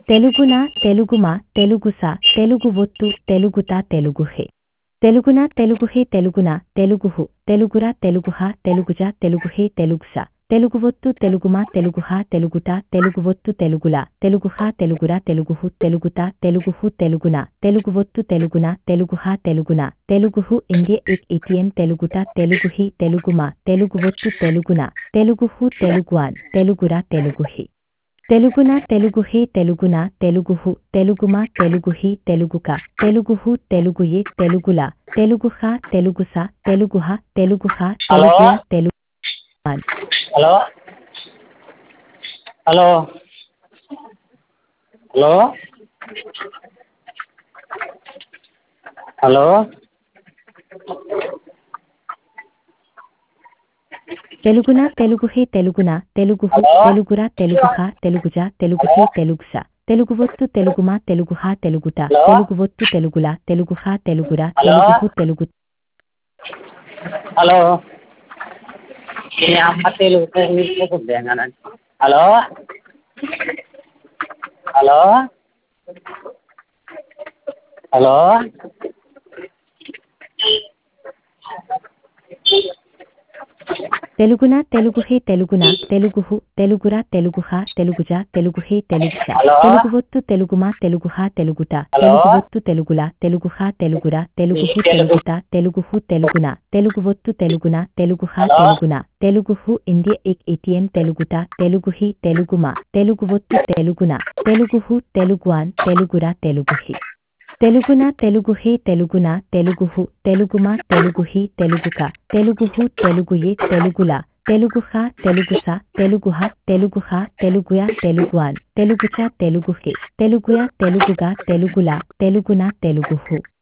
తెలుగున తెలుగుమ తెలుగుస తెలుగు ఒత్తు తెలుగుత తెలుగుహే తెలుగున తెలుగుహే తెలుగున తెలుగుహు తెలుగుర తెలుగుహ తెలుగుజ తెలుగుహే తెలుగుస తెలుగు ఒత్తు తెలుగుమ తెలుగుహ తెలుగుట తెలుగు ఒత్తు తెలుగుల తెలుగుహ తెలుగుర తెలుగుహు తెలుగుత తెలుగుహు తెలుగున తెలుగు ఒత్తు తెలుగున తెలుగుహ తెలుగున తెలుగుహు ఇండియ ఇక్ ఇటియన్ తెలుగుట తెలుగుహి తెలుగుమ తెలుగు ఒత్తు తెలుగున తెలుగుహు తెలుగువాన్ తెలుగుర తెలుగుహి తెలుగున తెలుగుహే తెలుగున తెలుగుహు తెలుగుమ తెలుగుహి తెలుగుక తెలుగుహు తెలుగుయే తెలుగుల తెలుగుహ తెలుగుస తెలుగుహ తెలుగుహ హలో తెలుగుయ తెలుగు హలో హలో హలో హలో తెలుగున తెలుగుహే తెలుగున తెలుగుహు హలో తెలుగుర తెలుగుహ తెలుగుజ తెలుగుహే తెలుగుస తెలుగువొత్తు తెలుగుమ తెలుగుహ తెలుగుట హలో తెలుగువొత్తు తెలుగుల తెలుగుహ తెలుగుర హలో తెలుగుహు తెలుగు హలో ఏ అమ్మ తెలుగు హలో హలో హలో తెలుగున తెలుగుహే తెలుగున తెలుగుహు తెలుగుర తెలుగుహ తెలుగుజ తెలుగుహే తెలుగుస హలో తెలుగువొత్తు తెలుగుమ తెలుగుహ తెలుగుట హలో తెలుగువొత్తు తెలుగుల తెలుగుహ తెలుగుర తెలుగుహు తెలుగుట తెలుగుహు తెలుగున తెలుగువొత్తు తెలుగున తెలుగుహ హలో తెలుగున తెలుగుహు ఇండియ ఇక్ ఇటియన్ తెలుగుట తెలుగుహి తెలుగుమ తెలుగువొత్తు తెలుగున తెలుగుహు తెలుగువాన్ తెలుగుర తెలుగుహి తెలుగున తెలుగుహే తెలుగున తెలుగుహు తెలుగుమ తెలుగుహి తెలుగుక తెలుగుహు తెలుగుయే తెలుగుల తెలుగుహ తెలుగుస తెలుగుహ తెలుగుహ తెలుగుయ తెలుగువాన్ తెలుగుచ తెలుగుహే తెలుగుయ తెలుగుగా తెలుగుల తెలుగున తెలుగుహు